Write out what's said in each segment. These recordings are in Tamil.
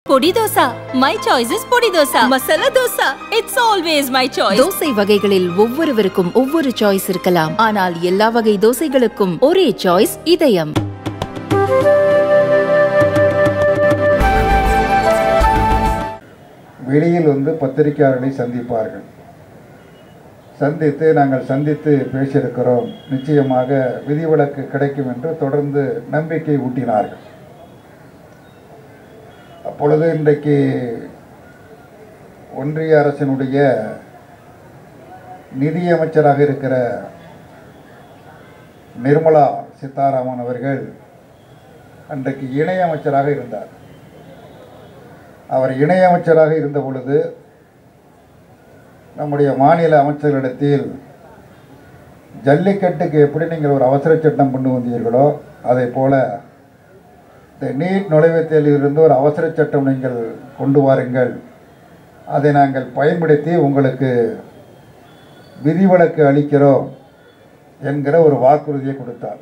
பொடி dosa my choice is podi dosa masala dosa it's always my choice தோசை வகைகளில் ஒவ்வொருவருக்கும் ஒவ்வொரு சாய்ஸ் இருக்கலாம் ஆனால் எல்லா வகை தோசைகளுக்கும் ஒரே சாய்ஸ் இதயம் வெளியில் வந்து பத்திரிகையாளர்களை சந்திப்பார்கள் சந்தித்து நாங்கள் சந்தித்து பேசியிருக்கிறோம் நிச்சயமாக விதிவிலக்கு கிடைக்கும் என்று தொடர்ந்து நம்பிக்கை ஊட்டினார்கள் அப்பொழுது இன்றைக்கு ஒன்றிய அரசினுடைய நிதியமைச்சராக இருக்கிற நிர்மலா சீதாராமன் அவர்கள் அன்றைக்கு இணையமைச்சராக இருந்தார் அவர் இணையமைச்சராக இருந்த பொழுது நம்முடைய மாநில அமைச்சர்களிடத்தில் ஜல்லிக்கட்டுக்கு எப்படி நீங்கள் ஒரு அவசர சட்டம் கொண்டு வந்தீர்களோ அதை போல இந்த நீட் நுழைவுத் தேர்விலிருந்து ஒரு அவசர சட்டம் நீங்கள் கொண்டு வாருங்கள் அதை நாங்கள் பயன்படுத்தி உங்களுக்கு விதிவிலக்கு அளிக்கிறோம் என்கிற ஒரு வாக்குறுதியை கொடுத்தார்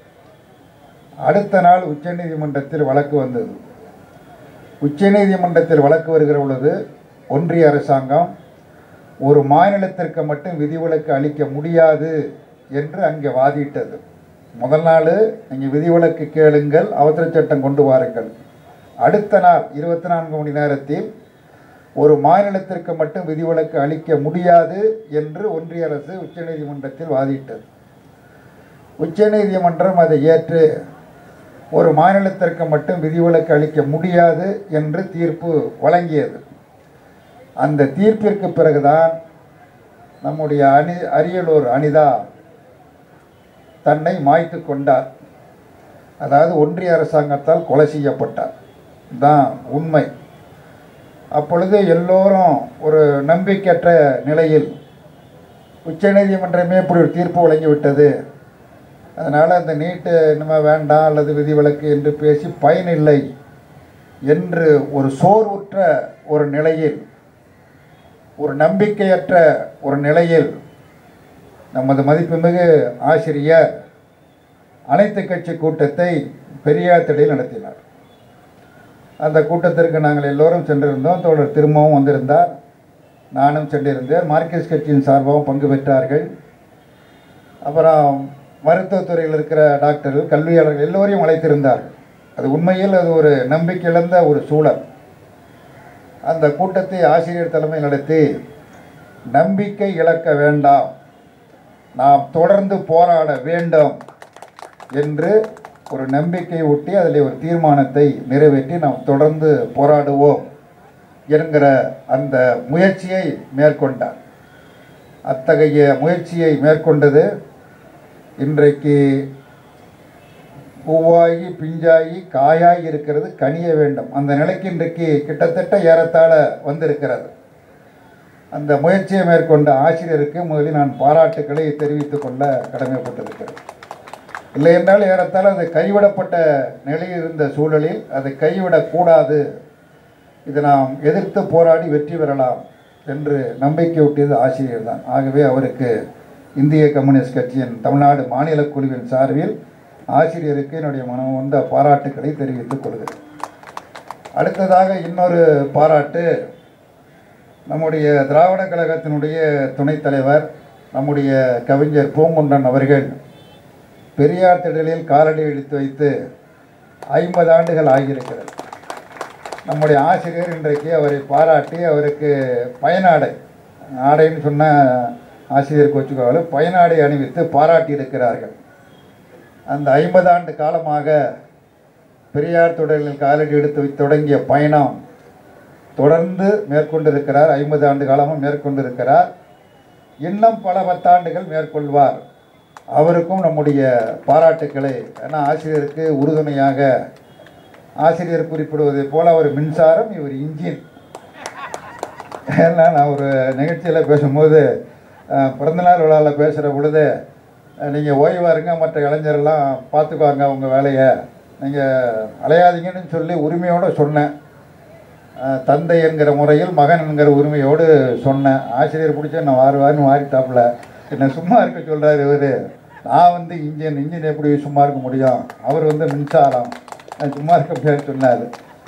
அடுத்த நாள் உச்சநீதிமன்றத்தில் வழக்கு வந்தது உச்சநீதிமன்றத்தில் வழக்கு வருகிற பொழுது ஒன்றிய அரசாங்கம் ஒரு மாநிலத்திற்கு மட்டும் விதிவிலக்கு அளிக்க முடியாது என்று அங்கே வாதிட்டது முதல் நாள் நீங்கள் விதிவிலக்கு கேளுங்கள் அவசர சட்டம் கொண்டு வாருங்கள் அடுத்த நாள் இருபத்தி நான்கு மணி நேரத்தில் ஒரு மாநிலத்திற்கு மட்டும் விதிவிலக்கு அளிக்க முடியாது என்று ஒன்றிய அரசு உச்சநீதிமன்றத்தில் வாதிட்டது உச்சநீதிமன்றம் அதை ஏற்று ஒரு மாநிலத்திற்கு மட்டும் விதிவிலக்கு அளிக்க முடியாது என்று தீர்ப்பு வழங்கியது அந்த தீர்ப்பிற்கு பிறகுதான் நம்முடைய அணி அரியலூர் அனிதா தன்னை மாய்த்து கொண்டார் அதாவது ஒன்றிய அரசாங்கத்தால் கொலை செய்யப்பட்டார் தான் உண்மை அப்பொழுது எல்லோரும் ஒரு நம்பிக்கையற்ற நிலையில் உச்சநீதிமன்றமே இப்படி ஒரு தீர்ப்பு வழங்கிவிட்டது அதனால் அந்த நீட்டு இனிமேல் வேண்டாம் அல்லது விதிவிலக்கு என்று பேசி பயனில்லை என்று ஒரு சோர்வுற்ற ஒரு நிலையில் ஒரு நம்பிக்கையற்ற ஒரு நிலையில் நமது மதிப்புமிகு ஆசிரியர் அனைத்து கட்சி கூட்டத்தை பெரியாத்திடையில் நடத்தினார் அந்த கூட்டத்திற்கு நாங்கள் எல்லோரும் சென்றிருந்தோம் தோழர் திரும்பவும் வந்திருந்தார் நானும் சென்றிருந்தேன் மார்க்சிஸ்ட் கட்சியின் சார்பாகவும் பங்கு பெற்றார்கள் அப்புறம் மருத்துவத்துறையில் இருக்கிற டாக்டர்கள் கல்வியாளர்கள் எல்லோரையும் அழைத்திருந்தார்கள் அது உண்மையில் அது ஒரு நம்பிக்கை இழந்த ஒரு சூழல் அந்த கூட்டத்தை ஆசிரியர் தலைமை நடத்தி நம்பிக்கை இழக்க வேண்டாம் நாம் தொடர்ந்து போராட வேண்டும் என்று ஒரு நம்பிக்கை ஊட்டி அதில் ஒரு தீர்மானத்தை நிறைவேற்றி நாம் தொடர்ந்து போராடுவோம் என்கிற அந்த முயற்சியை மேற்கொண்டார் அத்தகைய முயற்சியை மேற்கொண்டது இன்றைக்கு பூவாகி பிஞ்சாகி காயாகி இருக்கிறது கனிய வேண்டும் அந்த நிலைக்கு இன்றைக்கு கிட்டத்தட்ட ஏறத்தாழ வந்திருக்கிறது அந்த முயற்சியை மேற்கொண்ட ஆசிரியருக்கு முதலில் நான் பாராட்டுக்களை தெரிவித்துக் கொள்ள கடமைப்பட்டிருக்கிறேன் இல்லை என்றால் ஏறத்தாழ அது கைவிடப்பட்ட நிலையில் இருந்த சூழலில் அதை கைவிடக்கூடாது இதை நாம் எதிர்த்து போராடி வெற்றி பெறலாம் என்று நம்பிக்கை ஊட்டியது ஆசிரியர் தான் ஆகவே அவருக்கு இந்திய கம்யூனிஸ்ட் கட்சியின் தமிழ்நாடு மாநில குழுவின் சார்பில் ஆசிரியருக்கு என்னுடைய மனம் வந்த பாராட்டுக்களை தெரிவித்துக் கொள்கிறேன் அடுத்ததாக இன்னொரு பாராட்டு நம்முடைய திராவிட கழகத்தினுடைய துணைத் தலைவர் நம்முடைய கவிஞர் பூங்குன்றன் அவர்கள் பெரியார் திடலில் காலடி எடுத்து வைத்து ஐம்பது ஆண்டுகள் ஆகியிருக்கிறது நம்முடைய ஆசிரியர் இன்றைக்கு அவரை பாராட்டி அவருக்கு பயனாடை ஆடைன்னு சொன்ன ஆசிரியர் கோச்சுக்காவில் பயனாடை அணிவித்து பாராட்டி இருக்கிறார்கள் அந்த ஐம்பது ஆண்டு காலமாக பெரியார் தொடரில் காலடி எடுத்து வைத்து தொடங்கிய பயணம் தொடர்ந்து மேற்கொண்டிருக்கிறார் ஐம்பது ஆண்டு காலமும் மேற்கொண்டிருக்கிறார் இன்னும் பல பத்தாண்டுகள் மேற்கொள்வார் அவருக்கும் நம்முடைய பாராட்டுக்களை ஏன்னா ஆசிரியருக்கு உறுதுணையாக ஆசிரியர் குறிப்பிடுவதைப் போல அவர் மின்சாரம் இவர் இன்ஜின் ஏன்னா நான் ஒரு நிகழ்ச்சியில் பேசும்போது அஹ், பிறந்தநாள் விழாவில் பேசுகிற பொழுது நீங்கள் ஓய்வாக இருங்க மற்ற இளைஞரெல்லாம் பார்த்துக்குவாங்க உங்கள் வேலையை நீங்கள் அலையாதீங்கன்னு சொல்லி உரிமையோடு சொன்னேன் அஹ், தந்தை என்கிற முறையில் மகன் என்கிற உரிமையோடு சொன்னேன் ஆசிரியர் பிடிச்ச நான் வாரு வாருன்னு வாரிட்டாப்புல என்னை சும்மா இருக்க சொல்கிறார் இவர் நான் வந்து இன்ஜின் இன்ஜின் எப்படி சும்மா இருக்க முடியும் அவர் வந்து மின்சாரம் நான் சும்மா இருக்க முடியாதுன்னு சொன்னார்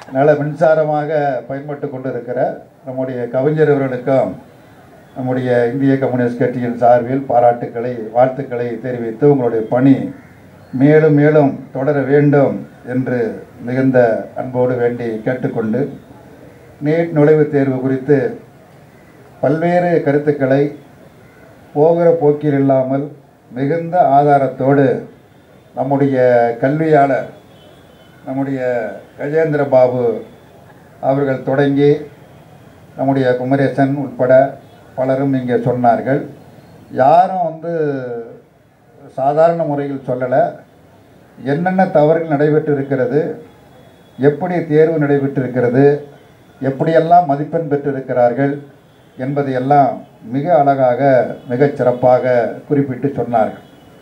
நல்ல மின்சாரமாக பயன்பட்டு கொண்டு இருக்கிற நம்முடைய கவிஞர் அவர்களுக்கும் நம்முடைய இந்திய கம்யூனிஸ்ட் கட்சியின் சார்பில் பாராட்டுக்களை வாழ்த்துக்களை தெரிவித்து உங்களுடைய பணி மேலும் மேலும் தொடர வேண்டும் என்று மிகுந்த அன்போடு வேண்டி கேட்டுக்கொண்டு நீட் நுழைவுத் தேர்வு குறித்து பல்வேறு கருத்துக்களை போகிற போக்கில் இல்லாமல் மிகுந்த ஆதாரத்தோடு நம்முடைய கல்வியாளர் நம்முடைய கஜேந்திர பாபு அவர்கள் தொடங்கி நம்முடைய குமரேசன் உட்பட பலரும் இங்கே சொன்னார்கள் யாரும் வந்து சாதாரண முறையில் சொல்லலை என்னென்ன தவறுகள் நடைபெற்று இருக்கிறது எப்படி தேர்வு நடைபெற்றிருக்கிறது எப்படியெல்லாம் மதிப்பெண் பெற்றிருக்கிறார்கள் என்பதையெல்லாம் மிக அழகாக மிகச் சிறப்பாக குறிப்பிட்டு சொன்னார்கள்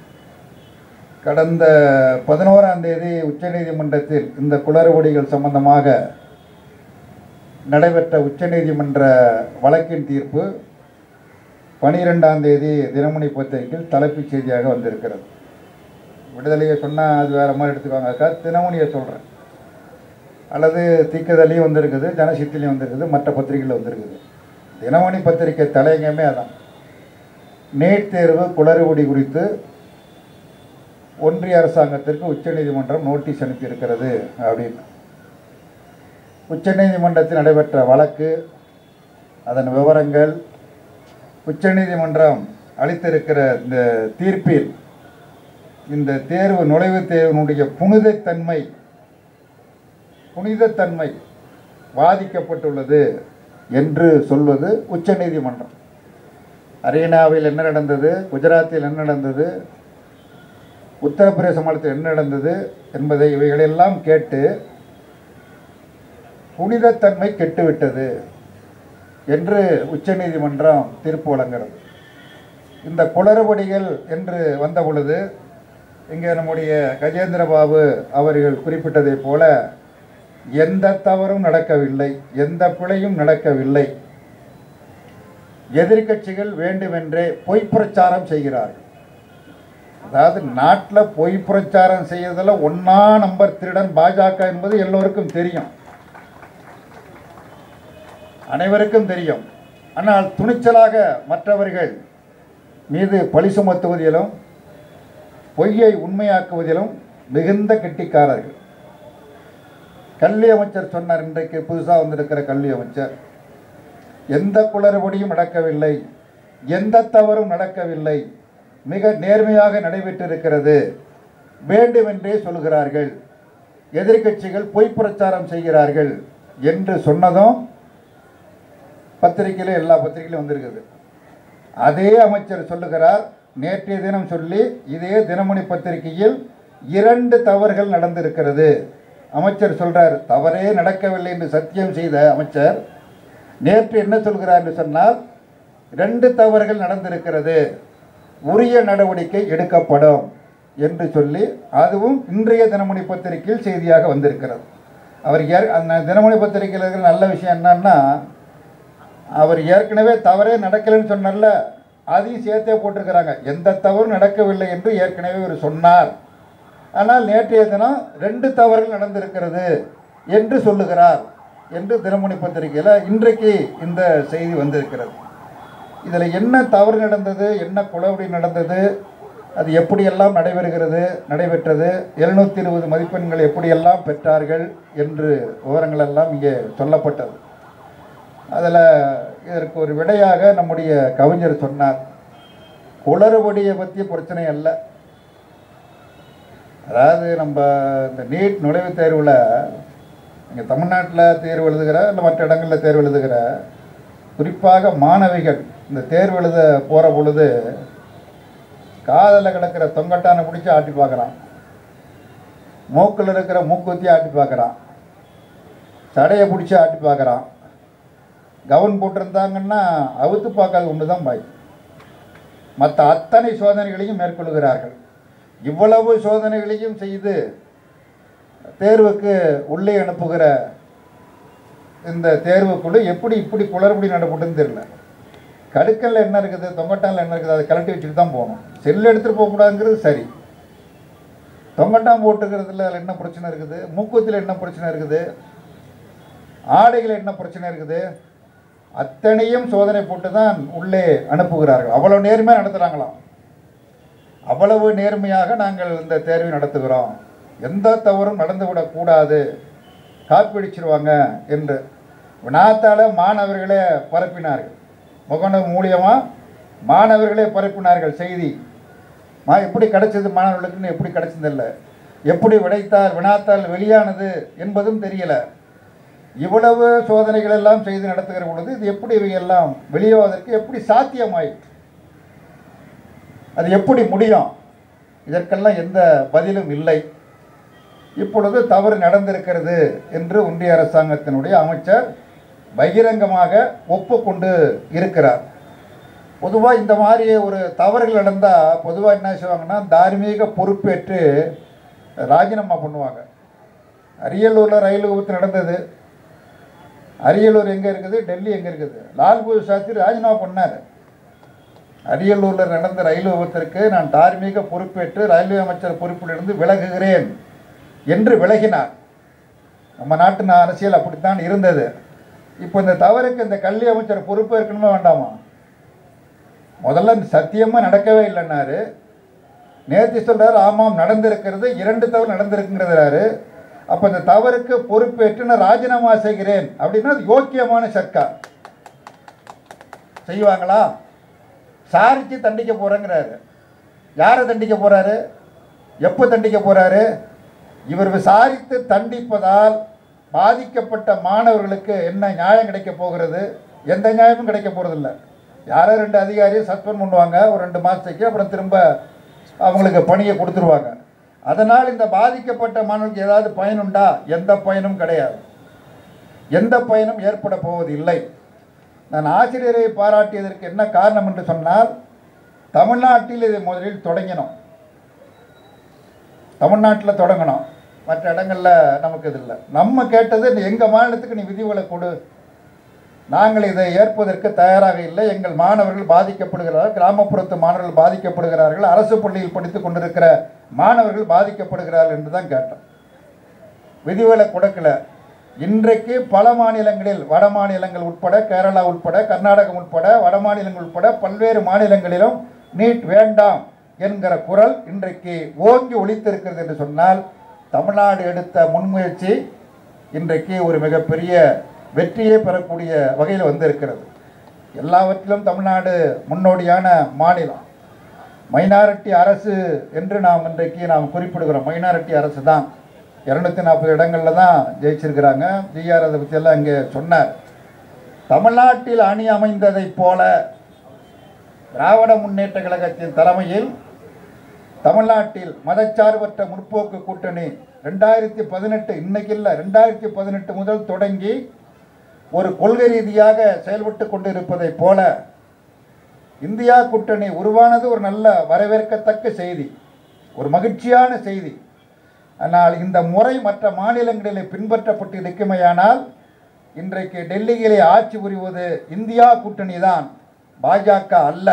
கடந்த பதினோராம் தேதி உச்சநீதிமன்றத்தில் இந்த குளறுபடிகள் சம்பந்தமாக நடைபெற்ற உச்சநீதிமன்ற வழக்கின் தீர்ப்பு பனிரெண்டாம் தேதி தினமணி பத்திரிகையில் தலைப்புச் செய்தியாக வந்திருக்கிறது விடுதலையை சொன்னால் அது வேறு மாதிரி எடுத்துக்குவாங்க அக்கா தினமணியை சொல்கிறேன் அல்லது தீக்கதலையும் வந்திருக்குது ஜனசித்திலையும் வந்திருக்குது மற்ற பத்திரிகையில் வந்திருக்குது தினமணி பத்திரிகை தலையங்கமே அதான் நீட் தேர்வு குளறுபடி குறித்து ஒன்றிய அரசாங்கத்திற்கு உச்சநீதிமன்றம் நோட்டீஸ் அனுப்பியிருக்கிறது அப்படின்னு உச்சநீதிமன்றத்தில் நடைபெற்ற வழக்கு அதன் விவரங்கள் உச்சநீதிமன்றம் அளித்திருக்கிற இந்த தீர்ப்பில் இந்த தேர்வு நுழைவுத் தேர்வினுடைய புனிதத்தன்மை புனிதத்தன்மை பாதிக்கப்பட்டுள்ளது என்று சொல்வது உச்சநீதிமன்றம் ஹரியானாவில் என்ன நடந்தது குஜராத்தில் என்ன நடந்தது உத்தரப்பிரதேச மாநிலத்தில் என்ன நடந்தது என்பதை இவைகளெல்லாம் கேட்டு புனிதத்தன்மை கெட்டுவிட்டது என்று உச்சநீதிமன்றம் தீர்ப்பு வழங்குகிறது இந்த குளறுபடிகள் என்று வந்த பொழுது இங்கே நம்முடைய கஜேந்திர பாபு அவர்கள் குறிப்பிட்டதைப் போல எந்த தவறும் நடக்கவில்லை எந்த பிழையும் நடக்கவில்லை எதிர்க்கட்சிகள் வேண்டுமென்றே பொய் பிரச்சாரம் செய்கிறார்கள் அதாவது நாட்டில் பொய் பிரச்சாரம் செய்யறதுல ஒன்னா நம்பர் திருடன் பாஜக என்பது எல்லோருக்கும் தெரியும் அனைவருக்கும் தெரியும் ஆனால் துணிச்சலாக மற்றவர்கள் மீது பழி சுமத்துவதிலும் பொய்யை உண்மையாக்குவதிலும் மிகுந்த கெட்டிக்காரர்கள் கல்வி அமைச்சர் சொன்னார் இன்றைக்கு புதுசாக வந்திருக்கிற கல்வி அமைச்சர் எந்த குளறுபடியும் நடக்கவில்லை எந்த தவறும் நடக்கவில்லை மிக நேர்மையாக நடைபெற்றிருக்கிறது வேண்டுமென்றே சொல்கிறார்கள் எதிர்க்கட்சிகள் பொய் பிரச்சாரம் செய்கிறார்கள் என்று சொன்னதும் பத்திரிகையில் எல்லா பத்திரிகையிலும் வந்திருக்குது அதே அமைச்சர் சொல்லுகிறார் நேற்றைய தினம் சொல்லி இதே தினமணி பத்திரிகையில் இரண்டு தவறுகள் நடந்திருக்கிறது அமைச்சர் சொல்றார் தவறே நடக்கவில்லை என்று சத்தியம் செய்த அமைச்சர் நேற்று என்ன சொல்கிறார் என்று சொன்னால் ரெண்டு தவறுகள் நடந்திருக்கிறது உரிய நடவடிக்கை எடுக்கப்படும் என்று சொல்லி அதுவும் இன்றைய தினமணி பத்திரிகையில் செய்தியாக வந்திருக்கிறது அவர் ஏற் அந்த தினமணி பத்திரிகையில் இருக்கிற நல்ல விஷயம் என்னன்னா அவர் ஏற்கனவே தவறே நடக்கலைன்னு சொன்னார்ல அதையும் சேர்த்தே போட்டிருக்கிறாங்க எந்த தவறும் நடக்கவில்லை என்று ஏற்கனவே அவர் சொன்னார் ஆனால் நேற்றைய தினம் ரெண்டு தவறுகள் நடந்திருக்கிறது என்று சொல்லுகிறார் என்று தினமணி பத்திரிகையில் இன்றைக்கு இந்த செய்தி வந்திருக்கிறது இதில் என்ன தவறு நடந்தது என்ன குளறுபடி நடந்தது அது எப்படியெல்லாம் நடைபெறுகிறது நடைபெற்றது எழுநூற்றி இருபது மதிப்பெண்கள் எப்படியெல்லாம் பெற்றார்கள் என்று விவரங்கள் எல்லாம் இங்கே சொல்லப்பட்டது அதில் இதற்கு ஒரு விடையாக நம்முடைய கவிஞர் சொன்னார் குளறுபடியை பற்றி பிரச்சனை அல்ல அதாவது நம்ம இந்த நீட் நுழைவுத் தேர்வில் இங்கே தமிழ்நாட்டில் தேர்வு எழுதுகிற இல்லை மற்ற இடங்களில் தேர்வு எழுதுகிற குறிப்பாக மாணவிகள் இந்த தேர்வு எழுத போகிற பொழுது காதில் கிடக்கிற தொங்கட்டானை பிடிச்சி ஆட்டி பார்க்குறான் மூக்கில் இருக்கிற மூக்குத்தி ஆட்டி பார்க்குறான் சடையை பிடிச்சி ஆட்டி பார்க்குறான் கவுன் போட்டிருந்தாங்கன்னா அவுத்து பார்க்காத ஒன்று தான் பாய் மற்ற அத்தனை சோதனைகளையும் மேற்கொள்கிறார்கள் இவ்வளவு சோதனைகளையும் செய்து தேர்வுக்கு உள்ளே அனுப்புகிற இந்த தேர்வுக்குழு எப்படி இப்படி குளறுபடி நடப்பட்டுன்னு தெரியல கடுக்கல்ல என்ன இருக்குது தொங்கட்டானில் என்ன இருக்குது அதை கலட்டி வச்சுட்டு தான் போகணும் செல் எடுத்துகிட்டு போகக்கூடாதுங்கிறது சரி தொங்கட்டான் போட்டுக்கிறதுல அதில் என்ன பிரச்சனை இருக்குது மூக்குத்தில் என்ன பிரச்சனை இருக்குது ஆடைகள் என்ன பிரச்சனை இருக்குது அத்தனையும் சோதனை போட்டு தான் உள்ளே அனுப்புகிறார்கள் அவ்வளோ நேர்மையாக நடத்துகிறாங்களாம் அவ்வளவு நேர்மையாக நாங்கள் இந்த தேர்வை நடத்துகிறோம் எந்த தவறும் நடந்துவிடக்கூடாது காப்பிடிச்சிருவாங்க என்று வினாத்தால் மாணவர்களே பரப்பினார்கள் முகநூல் மூலியமாக மாணவர்களே பரப்பினார்கள் செய்தி மா எப்படி கிடைச்சது மாணவர்களுக்குன்னு எப்படி கிடைச்சதில்லை எப்படி விடைத்தால் வினாத்தால் வெளியானது என்பதும் தெரியல இவ்வளவு சோதனைகள் எல்லாம் செய்து நடத்துகிற பொழுது இது எப்படி இவையெல்லாம் வெளியாவதற்கு எப்படி சாத்தியமாயிற்று அது எப்படி முடியும் இதற்கெல்லாம் எந்த பதிலும் இல்லை இப்பொழுது தவறு நடந்திருக்கிறது என்று ஒன்றிய அரசாங்கத்தினுடைய அமைச்சர் பகிரங்கமாக ஒப்புக்கொண்டு இருக்கிறார் பொதுவாக இந்த மாதிரி ஒரு தவறுகள் நடந்தால் பொதுவாக என்ன செய்வாங்கன்னா தார்மீக பொறுப்பேற்று ராஜினாமா பண்ணுவாங்க அரியலூரில் ரயில் விபத்து நடந்தது அரியலூர் எங்கே இருக்குது டெல்லி எங்கே இருக்குது லால் பகதூர் சாஸ்திரி ராஜினாமா பண்ணார் அரியலூரில் நடந்த ரயில் விபத்திற்கு நான் தார்மீக பொறுப்பேற்று ரயில்வே அமைச்சர் பொறுப்பிலிருந்து விலகுகிறேன் என்று விலகினார் நம்ம நாட்டு நா- அரசியல் அப்படித்தான் இருந்தது இப்போ இந்த தவறுக்கு இந்த கல்வி அமைச்சர் பொறுப்பேற்கணுமா வேண்டாமா முதல்ல சத்தியமாக நடக்கவே இல்லைன்னாரு நேர்த்தி சொல்றாரு ஆமாம் நடந்திருக்கிறது இரண்டு தவறு நடந்திருக்குங்கிறாரு அப்போ இந்த தவறுக்கு பொறுப்பேற்று நான் ராஜினாமா செய்கிறேன் அப்படின்னா அது யோக்கியமான சர்க்கார் செய்வாங்களா சாரிச்சு தண்டிக்க போகிறேங்கிறாரு யாரை தண்டிக்க போகிறாரு எப்போ தண்டிக்க போகிறாரு இவர் விசாரித்து தண்டிப்பதால் பாதிக்கப்பட்ட மாணவர்களுக்கு என்ன நியாயம் கிடைக்க போகிறது எந்த நியாயமும் கிடைக்க போகிறதில்ல யாரோ ரெண்டு அதிகாரி சஸ்பெண்ட் பண்ணுவாங்க ஒரு ரெண்டு மாதத்துக்கு அப்புறம் திரும்ப அவங்களுக்கு பணியை கொடுத்துருவாங்க அதனால் இந்த பாதிக்கப்பட்ட மாணவர்களுக்கு ஏதாவது பயனுண்டா எந்த பயனும் கிடையாது எந்த பயனும் ஏற்பட போவது இல்லை நான் ஆசிரியரை பாராட்டியதற்கு என்ன காரணம் என்று சொன்னால் தமிழ்நாட்டில் இதை முதலில் தொடங்கினோம் தமிழ்நாட்டில் தொடங்கணும் மற்ற இடங்களில் நமக்கு இது இல்லை நம்ம கேட்டது எங்கள் மாநிலத்துக்கு நீ விதிகளை கொடு நாங்கள் இதை ஏற்பதற்கு தயாராக இல்லை எங்கள் மாணவர்கள் பாதிக்கப்படுகிறார்கள் கிராமப்புறத்து மாணவர்கள் பாதிக்கப்படுகிறார்கள் அரசு பள்ளியில் படித்துக் கொண்டிருக்கிற மாணவர்கள் பாதிக்கப்படுகிறார்கள் என்று தான் கேட்டோம் விதிவிலை கொடுக்கல இன்றைக்கு பல மாநிலங்களில் வட மாநிலங்கள் உட்பட கேரளா உட்பட கர்நாடகம் உட்பட வட மாநிலங்கள் உட்பட பல்வேறு மாநிலங்களிலும் நீட் வேண்டாம் என்கிற குரல் இன்றைக்கு ஓங்கி ஒலித்திருக்கிறது என்று சொன்னால் தமிழ்நாடு எடுத்த முன்முயற்சி இன்றைக்கு ஒரு மிகப்பெரிய வெற்றியை பெறக்கூடிய வகையில் வந்திருக்கிறது எல்லாவற்றிலும் தமிழ்நாடு முன்னோடியான மாநிலம் மைனாரிட்டி அரசு என்று நாம் இன்றைக்கு நாம் குறிப்பிடுகிறோம் மைனாரிட்டி அரசு தான் இரநூத்தி நாற்பது இடங்களில் தான் ஜெயிச்சிருக்கிறாங்க ஜிஆர் அதை பற்றியெல்லாம் இங்கே சொன்னார் தமிழ்நாட்டில் அணி அமைந்ததைப் போல திராவிட முன்னேற்ற கழகத்தின் தலைமையில் தமிழ்நாட்டில் மதச்சார்பற்ற முற்போக்கு கூட்டணி ரெண்டாயிரத்தி பதினெட்டு இன்னைக்கு இல்லை ரெண்டாயிரத்தி பதினெட்டு முதல் தொடங்கி ஒரு கொள்கை ரீதியாக செயல்பட்டு கொண்டிருப்பதைப் போல இந்தியா கூட்டணி உருவானது ஒரு நல்ல வரவேற்கத்தக்க செய்தி ஒரு மகிழ்ச்சியான செய்தி ஆனால் இந்த முறை மற்ற மாநிலங்களிலே பின்பற்றப்பட்டு இருக்குமேயானால் இன்றைக்கு டெல்லியிலே ஆட்சி புரிவது இந்தியா கூட்டணி தான் பாஜக அல்ல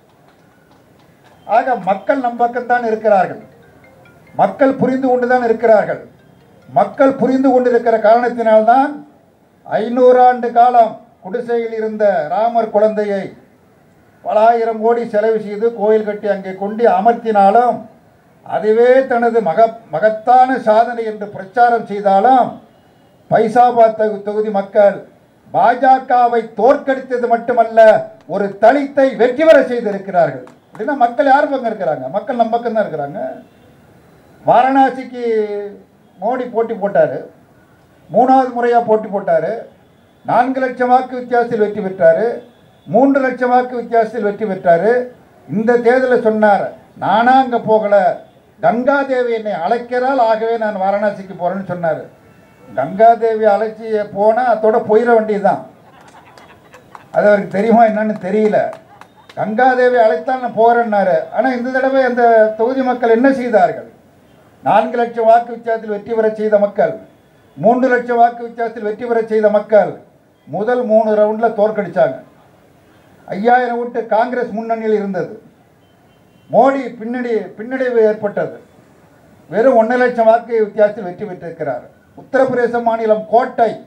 ஆக மக்கள் நம் பக்கம்தான் இருக்கிறார்கள் மக்கள் புரிந்து கொண்டுதான் இருக்கிறார்கள் மக்கள் புரிந்து கொண்டிருக்கிற காரணத்தினால்தான் ஐநூறு ஆண்டு காலம் குடிசையில் இருந்த ராமர் குழந்தையை பல ஆயிரம் கோடி செலவு செய்து கோயில் கட்டி அங்கே கொண்டு அமர்த்தினாலும் அதுவே தனது மக மகத்தான சாதனை என்று பிரச்சாரம் செய்தாலும் பைசாபாத் தொகு- தொகுதி மக்கள் பாஜகவை தோற்கடித்தது மட்டுமல்ல ஒரு தலித்தை வெற்றி பெற செய்திருக்கிறார்கள் அப்படின்னா மக்கள் யார் பக்கம் இருக்கிறாங்க மக்கள் நம்ம பக்கம் தான் இருக்கிறாங்க வாரணாசிக்கு மோடி போட்டி போட்டார் மூணாவது முறையாக போட்டி போட்டார் நான்கு லட்சம் வாக்கு வித்தியாசத்தில் வெற்றி பெற்றார் மூன்று லட்சம் வாக்கு வித்தியாசத்தில் வெற்றி பெற்றார் இந்த தேர்தலில் சொன்னார் நானா அங்கே போகலை கங்காதேவி என்னை அழைக்கிறாள் ஆகவே நான் வாரணாசிக்கு போகிறேன்னு சொன்னார் கங்காதேவி அழைச்சி போனால் அதோட போயிட வேண்டியதுதான் அது அவருக்கு தெரியுமா என்னன்னு தெரியல கங்காதேவி அழைத்தால் நான் போகிறேன்னாரு ஆனால் இந்த தடவை அந்த தொகுதி மக்கள் என்ன செய்தார்கள் நான்கு லட்சம் வாக்கு வித்தியாசத்தில் வெற்றி பெற செய்த மக்கள் மூன்று லட்சம் வாக்கு வித்தியாசத்தில் வெற்றி பெற செய்த மக்கள் முதல் மூணு ரவுண்டில் தோற்கடிச்சாங்க ஐயாயிரம் ஓட்டு காங்கிரஸ் முன்னணியில் இருந்தது மோடி பின்னணி பின்னடைவு ஏற்பட்டது வெறும் ஒன்றரை லட்சம் வாக்கு வித்தியாசத்தில் வெற்றி பெற்றிருக்கிறார் உத்தரப்பிரதேச மாநிலம் கோட்டை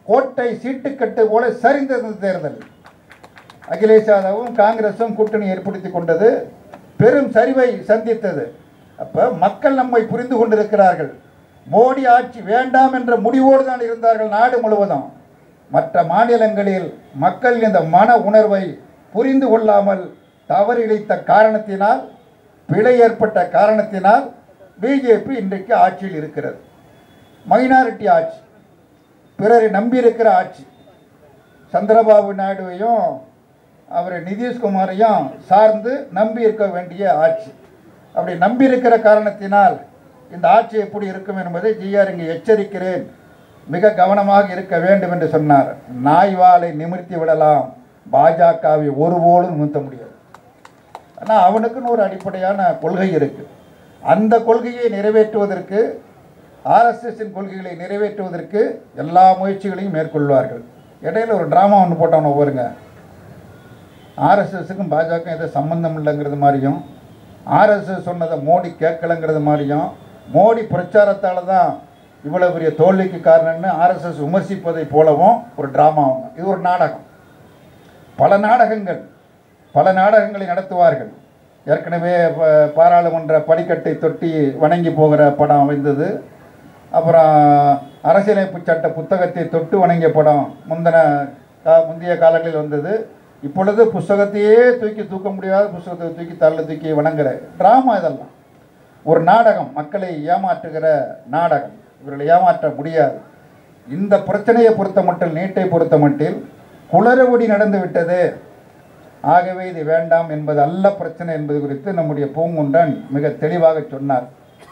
கோட்டை சீட்டுக்கட்டு போல சரிந்தது இந்த தேர்தல் அகிலேஷ் யாதவும் காங்கிரஸும் கூட்டணி ஏற்படுத்தி கொண்டது பெரும் சரிவை சந்தித்தது அப்போ மக்கள் நம்மை புரிந்து கொண்டிருக்கிறார்கள் மோடி ஆட்சி வேண்டாம் என்ற முடிவோடு தான் இருந்தார்கள் நாடு முழுவதும் மற்ற மாநிலங்களில் மக்கள் இந்த மன உணர்வை புரிந்து கொள்ளாமல் தவறு இழைத்த காரணத்தினால் பிழை ஏற்பட்ட காரணத்தினால் பிஜேபி இன்றைக்கு ஆட்சியில் இருக்கிறது மைனாரிட்டி ஆட்சி பிறரை நம்பியிருக்கிற ஆட்சி சந்திரபாபு நாயுடுவையும் அவர் நிதிஷ்குமாரையும் சார்ந்து நம்பி இருக்க வேண்டிய ஆட்சி அப்படி நம்பி இருக்கிற காரணத்தினால் இந்த ஆட்சி எப்படி இருக்கும் என்பதை ஜிஆர் இங்கே எச்சரிக்கிறேன் மிக கவனமாக இருக்க வேண்டும் என்று சொன்னார் நாய் வாலை நிமிர்த்தி விடலாம் பாஜகவை ஒருபோதும் நிமிர்த்த முடியாது ஆனால் அவனுக்குன்னு ஒரு அடிப்படையான கொள்கை இருக்குது அந்த கொள்கையை நிறைவேற்றுவதற்கு ஆர்எஸ்எஸ்ஸின் கொள்கைகளை நிறைவேற்றுவதற்கு எல்லா முயற்சிகளையும் மேற்கொள்வார்கள் இடையில ஒரு ட்ராமா ஒன்று போட்டவன பாருங்க ஆர்எஸ்எஸ்ஸுக்கும் பாஜக எந்த சம்பந்தம் இல்லைங்கிறது மாதிரியும் ஆர்எஸ்எஸ் சொன்னதை மோடி கேட்கலங்கிறது மாதிரியும் மோடி பிரச்சாரத்தால் தான் இவ்வளோ பெரிய தோல்விக்கு காரணம்னு ஆர்எஸ்எஸ் விமர்சிப்பதை போலவும் ஒரு ட்ராமாவும் இது ஒரு நாடகம் பல நாடகங்கள் பல நாடகங்களை நடத்துவார்கள் ஏற்கனவே ப- பாராளுமன்ற படிக்கட்டை தொட்டி வணங்கி போகிற படம் அமைந்தது அப்புறம் அரசியலமைப்பு சட்ட புத்தகத்தை தொட்டு வணங்கிய படம் முந்தின கா- முந்தைய காலங்களில் வந்தது இப்பொழுது புஸ்தகத்தையே தூக்கி தூக்க முடியாத புஸ்தகத்தை தூக்கி தள்ள தூக்கி வணங்குற ட்ராமா இதெல்லாம் ஒரு நாடகம் மக்களை ஏமாற்றுகிற நாடகம் இவர்களை ஏமாற்ற முடியாது இந்த பிரச்சனையை பொறுத்த மட்டில் நீட்டை பொறுத்த மட்டில் குளறுபடி நடந்து விட்டது ஆகவே இது வேண்டாம் என்பது அல்ல பிரச்சனை என்பது குறித்து நம்முடைய பூங்குன்றன் மிக தெளிவாக சொன்னார்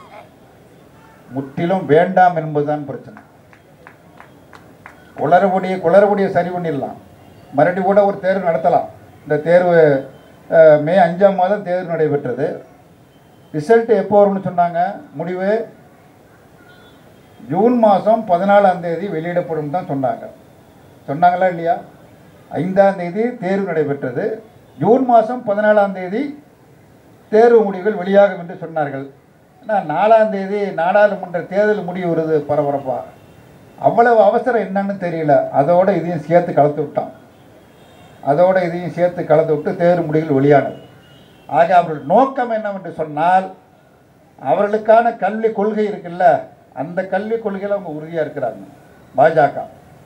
முற்றிலும் வேண்டாம் என்பதுதான் பிரச்சனை குளறுபடியை குளறுபடியை சரி பண்ணிடலாம் மறுபடி கூட ஒரு தேர்வு நடத்தலாம் இந்த தேர்வு அஹ், மே அஞ்சாம் மாதம் தேர்வு நடைபெற்றது ரிசல்ட் எப்போ வரும்னு சொன்னாங்க முடிவு ஜூன் மாதம் பதினாலாம் தேதி வெளியிடப்படும் தான் சொன்னாங்க சொன்னாங்களா இல்லையா ஐந்தாம் தேதி தேர்வு நடைபெற்றது ஜூன் மாதம் பதினாலாம் தேதி தேர்வு முடிவுகள் வெளியாகும் என்று சொன்னார்கள் ஆனால் நாலாம் தேதி நாடாளுமன்ற தேர்தல் முடிவு வருது பரபரப்பா அவ்வளவு அவசரம் என்னன்னு தெரியல அதோட இதையும் சேர்த்து கலந்து விட்டான் அதோட இதையும் சேர்த்து கலந்து விட்டு தேர்வு முடிவுகள் வெளியானது ஆக அவர்கள் நோக்கம் என்னவென்று சொன்னால் அவர்களுக்கான கல்வி கொள்கை இருக்குல்ல அந்த கல்வி கொள்கையில் அவங்க உறுதியாக இருக்கிறாங்க பாஜக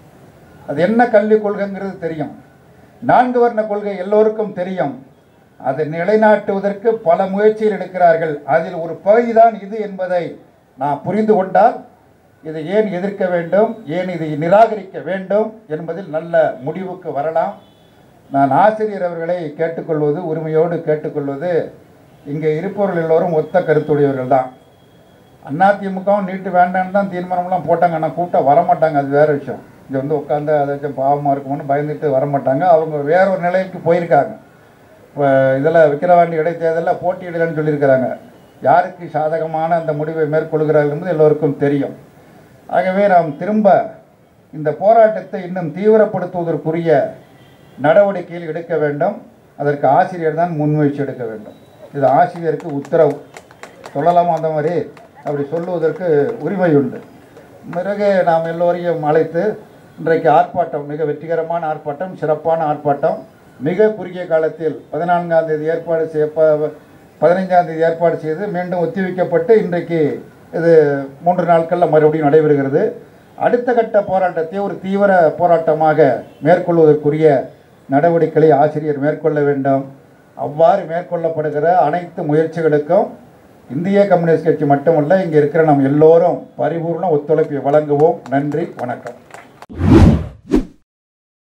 அது என்ன கல்விக் கொள்கைங்கிறது தெரியும் நான்கு வர்ண கொள்கை எல்லோருக்கும் தெரியும் அதை நிலைநாட்டுவதற்கு பல முயற்சிகள் எடுக்கிறார்கள் அதில் ஒரு பகுதிதான் இது என்பதை நான் புரிந்து கொண்டால் இதை ஏன் எதிர்க்க வேண்டும் ஏன் இதை நிராகரிக்க வேண்டும் என்பதில் நல்ல முடிவுக்கு வரலாம் நான் ஆசிரியர் அவர்களை கேட்டுக்கொள்வது உரிமையோடு கேட்டுக்கொள்வது இங்கே இருப்பவர்கள் எல்லோரும் ஒத்த கருத்துடையவர்கள் தான் அதிமுகவும் நீட்டு வேண்டாம்னு தான் தீர்மானம்லாம் போட்டாங்க ஆனால் கூப்பிட்டா வரமாட்டாங்க அது வேறு விஷயம் இங்கே வந்து உட்காந்து அதாச்சும் பாவமாக இருக்குமோன்னு பயந்துட்டு வரமாட்டாங்க அவங்க வேற ஒரு நிலைக்கு போயிருக்காங்க இப்போ இதில் விக்கிரவாண்டி இடைத்தேர்தலில் போட்டியிடலன்னு சொல்லியிருக்கிறாங்க யாருக்கு சாதகமான அந்த முடிவை மேற்கொள்கிறார்கள் என்பது எல்லோருக்கும் தெரியும் ஆகவே நாம் திரும்ப இந்த போராட்டத்தை இன்னும் தீவிரப்படுத்துவதற்குரிய நடவடிக்கைகள் எடுக்க வேண்டும் அதற்கு ஆசிரியர் தான் முன்முயற்சி எடுக்க வேண்டும் இது ஆசிரியருக்கு உத்தரவு சொல்லலாமா அந்த மாதிரி அப்படி சொல்லுவதற்கு உரிமை உண்டு பிறகு நாம் எல்லோரையும் அழைத்து இன்றைக்கு ஆர்ப்பாட்டம் மிக வெற்றிகரமான ஆர்ப்பாட்டம் சிறப்பான ஆர்ப்பாட்டம் மிக குறுகிய காலத்தில் பதினான்காம் தேதி ஏற்பாடு செய்ய ப- பதினைஞ்சாம் தேதி ஏற்பாடு செய்து மீண்டும் ஒத்திவைக்கப்பட்டு இன்றைக்கு இது மூன்று நாட்களில் மறுபடியும் நடைபெறுகிறது அடுத்த கட்ட போராட்டத்தை ஒரு தீவிர போராட்டமாக மேற்கொள்வதற்குரிய நடவடிக்கைகளை ஆசிரியர் மேற்கொள்ள வேண்டும் அவ்வாறு மேற்கொள்ளப்படுகிற அனைத்து முயற்சிகளுக்கும் இந்திய கம்யூனிஸ்ட் கட்சி மட்டுமல்ல இங்கே இருக்கிற நாம் எல்லோரும் பரிபூர்ண ஒத்துழைப்பை வழங்குவோம் நன்றி வணக்கம்